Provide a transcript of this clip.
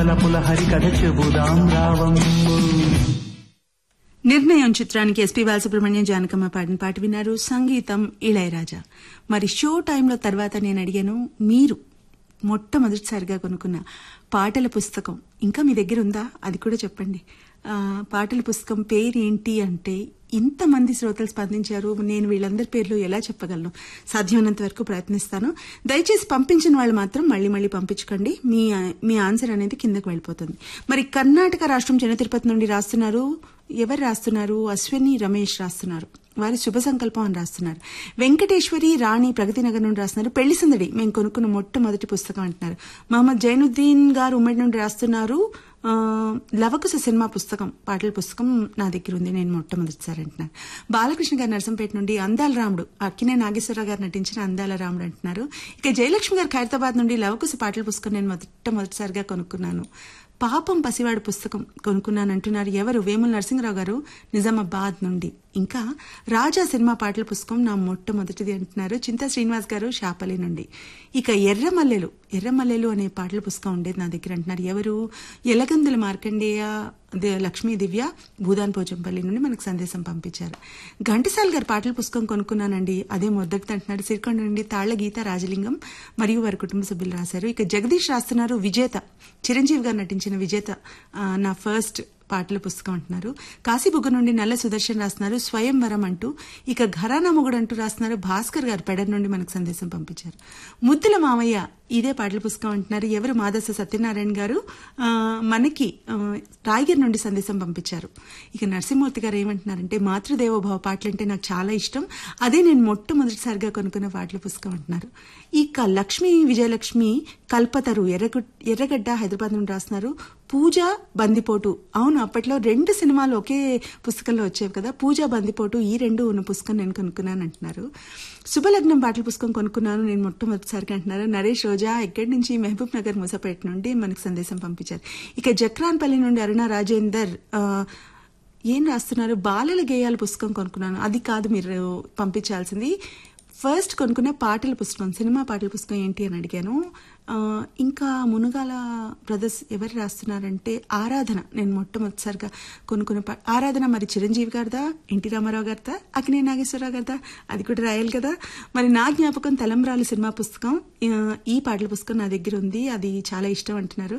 వలపుల హరికథ చెబుదాం రావమ్ము నిర్ణయం చిత్రానికి ఎస్పీ బాలసుబ్రహ్మణ్యం జానకమ్మ పాడిన పాట విన్నారు సంగీతం ఇళయరాజా మరి షో టైంలో తర్వాత నేను అడిగాను మీరు మొట్టమొదటిసారిగా కొనుక్కున్న పాటల పుస్తకం ఇంకా మీ దగ్గర ఉందా అది కూడా చెప్పండి ఆ, పాటల పుస్తకం పేరు ఏంటి అంటే ఇంతమంది శ్రోతలు స్పందించారు నేను వీళ్ళందరి పేర్లు ఎలా చెప్పగలను సాధ్యమైనంత వరకు ప్రయత్నిస్తాను దయచేసి పంపించిన వాళ్ళు మాత్రం మళ్ళీ మళ్ళీ పంపించకండి మీ మీ ఆన్సర్ అనేది కిందకు వెళ్ళిపోతుంది మరి కర్ణాటక రాష్ట్రం చిన్న తిరుపతి నుండి రాస్తున్నారు ఎవరు రాస్తున్నారు అశ్విని రమేష్ రాస్తున్నారు వారి శుభ సంకల్పం అని రాస్తున్నారు వెంకటేశ్వరి రాణి ప్రగతి నగర్ నుండి రాస్తున్నారు పెళ్లి సందడి మేము కొనుక్కున్న మొట్టమొదటి పుస్తకం అంటున్నారు మహమ్మద్ జైనుద్దీన్ గారు ఉమ్మడి నుండి రాస్తున్నారు ఆ, లవకుశ సినిమా పుస్తకం పాటల పుస్తకం నా దగ్గర ఉంది నేను మొట్టమొదటిసారి అంటున్నాను బాలకృష్ణ గారు నరసంపేట నుండి అందాల రాముడు అక్కినే నాగేశ్వరరావు గారు నటించిన అందాల రాముడు అంటున్నారు ఇక జయలక్ష్మి గారు ఖైరతాబాద్ నుండి లవకుశ పాటల పుస్తకం నేను మొట్టమొదటిసారిగా కొనుక్కున్నాను పాపం పసివాడు పుస్తకం కొనుక్కున్నాను అంటున్నారు ఎవరు వేముల నరసింహరావు గారు నిజామాబాద్ నుండి ఇంకా రాజా సినిమా పాటల పుస్తకం నా మొట్టమొదటిది అంటున్నారు చింతా శ్రీనివాస్ గారు షాపలి నుండి ఇక ఎర్రమల్లెలు ఎర్రమల్లెలు అనే పాటల పుస్తకం ఉండేది నా దగ్గర అంటున్నారు ఎవరు ఎలగందుల మార్కండేయ ది- లక్ష్మీ దివ్య భూదాన్ పోచంపల్లి నుండి మనకు సందేశం పంపించారు ఘంటసాల గారి పాటల పుస్తకం కొనుక్కున్నానండి అదే మొదటిది అంటున్నారు సిరికొండ నుండి తాళ్ల గీత రాజలింగం మరియు వారి కుటుంబ సభ్యులు రాశారు ఇక జగదీష్ రాస్తున్నారు విజేత చిరంజీవి గారు నటించిన విజేత ఆ, నా ఫస్ట్ పాటల పుస్తకం అంటున్నారు కాశీబుగ్గ నుండి నల్ల సుదర్శన్ రాస్తున్నారు స్వయంవరం అంటూ ఇక ఘరానా మొగుడు అంటూ రాస్తున్నారు భాస్కర్ గారు పెడర్ నుండి మనకు సందేశం పంపించారు ముద్దుల మామయ్య ఇదే పాటల పుస్తకం అంటున్నారు ఎవరు మాదస సత్యనారాయణ గారు ఆ, మనకి ఆ, రాయగిరి నుండి సందేశం పంపించారు ఇక నరసింహమూర్తి గారు ఏమంటున్నారంటే మాతృదేవోభావ పాటలు అంటే నాకు చాలా ఇష్టం అదే నేను మొట్టమొదటిసారిగా కొనుక్కున్న పాటల పుస్తకం అంటున్నారు ఇక లక్ష్మి విజయలక్ష్మి కల్పతరు ఎర్రగు ఎర్రగడ్డ హైదరాబాద్ నుండి రాస్తున్నారు పూజ బందిపోటు అవును అప్పట్లో రెండు సినిమాలు ఒకే పుస్తకంలో వచ్చేవి కదా పూజ బందిపోటు ఈ రెండు ఉన్న పుస్తకం నేను కొనుక్కున్నాను అంటున్నారు శుభలగ్నం పాటల పుస్తకం కొనుక్కున్నాను నేను మొట్టమొదటిసారిగా అంటున్నారు నరేష్ రోజా ఇక్కడి నుంచి మహబూబ్ నగర్ ముసపేట నుండి మనకు సందేశం పంపించారు ఇక జక్రాన్పల్లి నుండి అరుణ రాజేందర్ ఆ, ఏం రాస్తున్నారు బాలల గేయాల పుస్తకం కొనుక్కున్నాను అది కాదు మీరు పంపించాల్సింది ఫస్ట్ కొనుక్కున్న పాటల పుస్తకం సినిమా పాటల పుస్తకం ఏంటి అని అడిగాను ఆ, ఇంకా మునుగాల బ్రదర్స్ ఎవరు రాస్తున్నారంటే ఆరాధన నేను మొట్టమొదటిసారిగా కొనుక్కున్న పా- ఆరాధన మరి చిరంజీవి గారిదా ఎన్టీ రామారావు గారిదా అక్కినే నాగేశ్వరరావు గారిదా అది కూడా రాయాలి కదా మరి నా జ్ఞాపకం తలంబ్రాలు సినిమా పుస్తకం ఆ, ఈ పాటల పుస్తకం నా దగ్గర ఉంది అది చాలా ఇష్టం అంటున్నారు